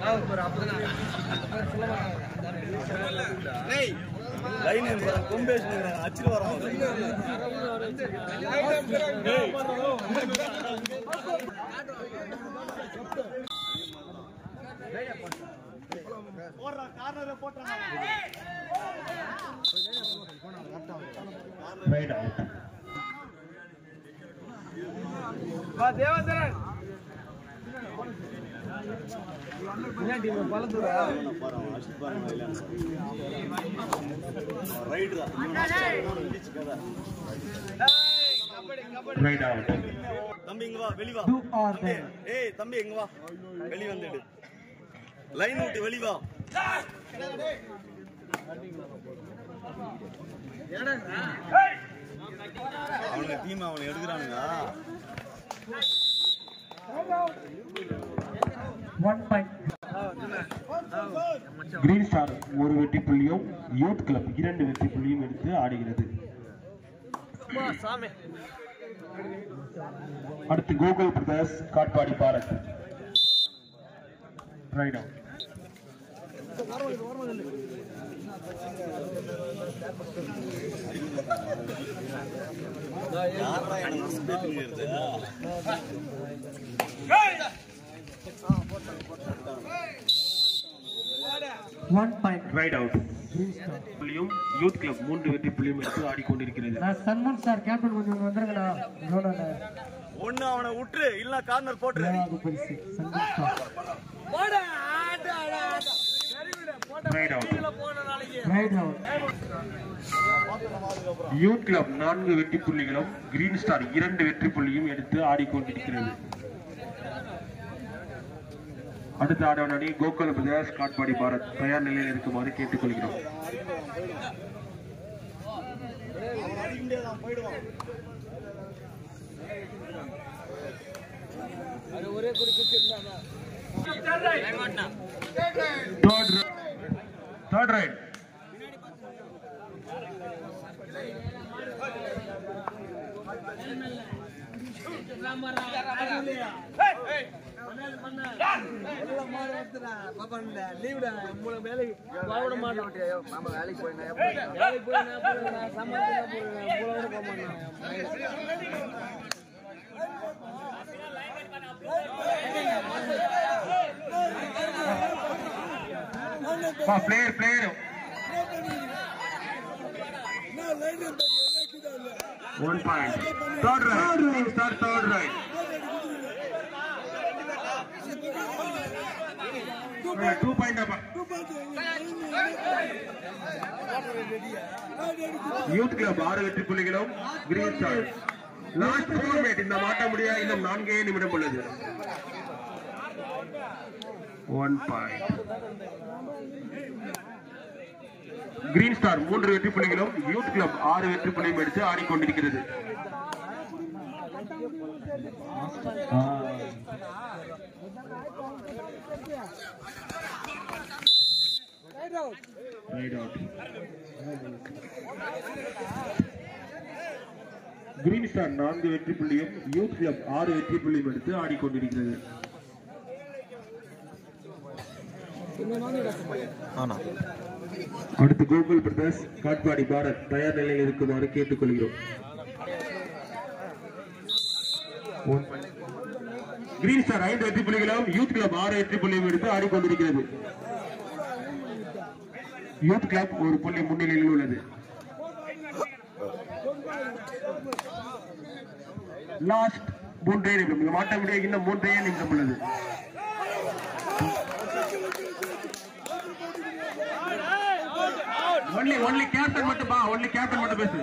Line கொம்பேஷன் அச்சு வரோம் ரைட் அவுட் ரைட் தான் ரைட் அவுட் தம்பி இங்க வா வெளி வா Do or தம்பி, die. ஏய் தம்பி இங்க வா வெளி வந்துடு லைன் விட்டு வெளி வா அவனுங்க டீம் அவனை எடுக்கிறானுங்க One point. கிரீன் ஸ்டார் ஒரு வெற்றி புள்ளியும் யூத் கிளப் இரண்டு வெற்றி புள்ளியும் எடுத்து ஆடுகிறது அடுத்து Gokul brothers Katpadi Bharat right out யாரா எனக்கு ஸ்பீட் பண்ணிடுது One point. ரைட் அவுட் புள்ளியும் யூத் கிளப் மூன்று வெற்றி புள்ளியும் எடுத்து ஆடிக்கொண்டிருக்கிறது நான் சல்மான் சார் கேப்டன் கொஞ்சம் இங்க வந்துருங்கண்ணா ஜோனோட ஒண்ணு அவனை விட்டுரு இல்ல கார்னர் போட்டுரு ஏழாவது பரிசு Santhosh star right out right out youth club நான்கு வெற்றி புள்ளிகளும் கிரீன் ஸ்டார் இரண்டு வெற்றி புள்ளியும் எடுத்து ஆடிக்கொண்டிருக்கிறது அடுத்த ஆடவன் அணி கோகுல பிரதேஷ் காட்பாடி பாரத் தயார் நிலையில் இருக்குமாறு கேட்டுக்கொள்கிறோம் third raid player player one point third raid star third raid two point youth club ஆறு வெற்றி புள்ளிகளும் green star last four mat இந்த மாட்ட முடிய இன்னும் நான்கே நிமிடம் உள்ளது ஒன் பாயிண்ட் கிரீன் ஸ்டார் மூன்று வெற்றி புள்ளிகளும் யூத் கிளப் ஆறு வெற்றி புள்ளியும் எடுத்து ஆடிக்கொண்டிருக்கிறது Right out. கிரீன் ஸ்டார் நான்கு வெற்றி புள்ளியும் யூத் கிளப் ஆறு வெற்றி புள்ளியும் எடுத்து ஆடிக்கொண்டிருக்கிறது ஆனா அடுத்து கோகுல் பிரதர்ஸ் காட்பாடி பாரத் தயார் நிலையில் இருக்குமாறு கேட்டுக்கொள்கிறோம் கிரீன் ஸ்டார் ஐந்து வெற்றி புள்ளிகளும் யூத் கிளப் ஆறு வெற்றி புள்ளியும் எடுத்து ஆடிக்கொண்டிருக்கிறது யூத் கிளப் ஒரு புள்ளி முன்னிலையில் உள்ளது லாஸ்ட் மூன்றே நிமிடம் இந்த மாட்ட முடிய இன்னும் மூன்றே நிமிடம் உள்ளது ஒன்லி ஒன்லி கேப்டன் மட்டும் பா ஒன்லி கேப்டன் மட்டும் பேசு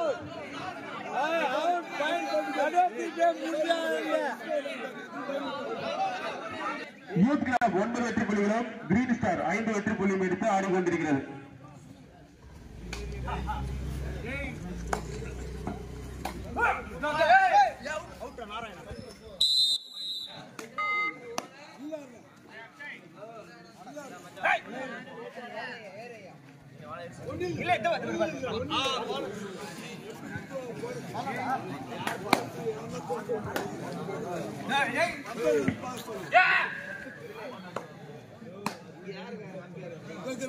யூத் கிளப் ஒன்பது வெற்றி புள்ளிகளும் கிரீன் ஸ்டார் ஐந்து வெற்றி புள்ளியும் எடுத்து ஆடிக்கொண்டிருக்கிறது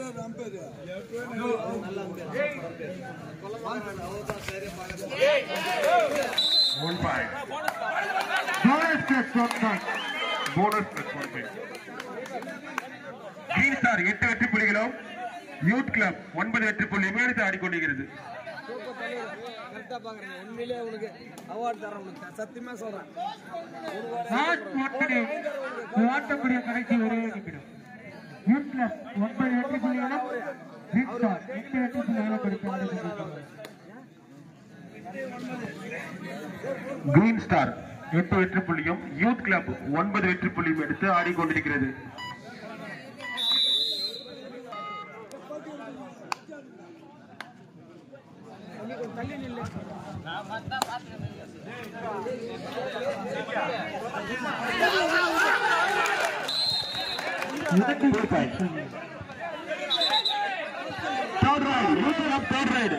one point bonus plus one point bonus plus one point green star எட்டு வெற்றி புள்ளிகளும் யூத் கிளப் ஒன்பது வெற்றி புள்ளியும் எடுத்து ஆடிக்கொண்டிருக்கிறது கரெக்டா பாக்குறேன் உண்மையிலே உனக்கு அவார்ட் தரேன் உனக்கு சத்தியமா சொல்றேன் லாஸ்ட் ஒன் மினிட் ஆட்டக்கூடிய கடைசி ஒரே நிமிடம் யூத் கிளப் ஒன்பது வெற்றி புள்ளிகளும் கிரீன் ஸ்டார் எட்டு வெற்றி புள்ளிகளும் கொடுத்து ஆடிக்கொண்டிருக்கிறார்கள். கிரீன் ஸ்டார் எட்டு வெற்றி புள்ளியும் யூத் கிளப் ஒன்பது வெற்றி புள்ளியும் எடுத்து ஆடிக்கொண்டிருக்கிறது இரண்டு Four point. Third raid youth club third raid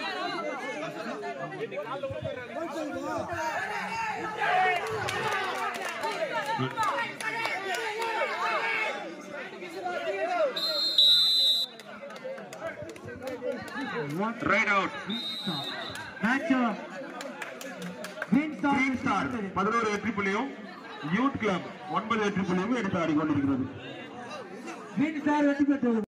one right out star. Match over. Green star. Green star பதினோரு வெற்றி புள்ளியும் யூத் கிளப் ஒன்பது வெற்றி புள்ளியும் எடுத்து ஆடிக்கொண்டிருக்கிறது Green star வெற்றி பெற்றது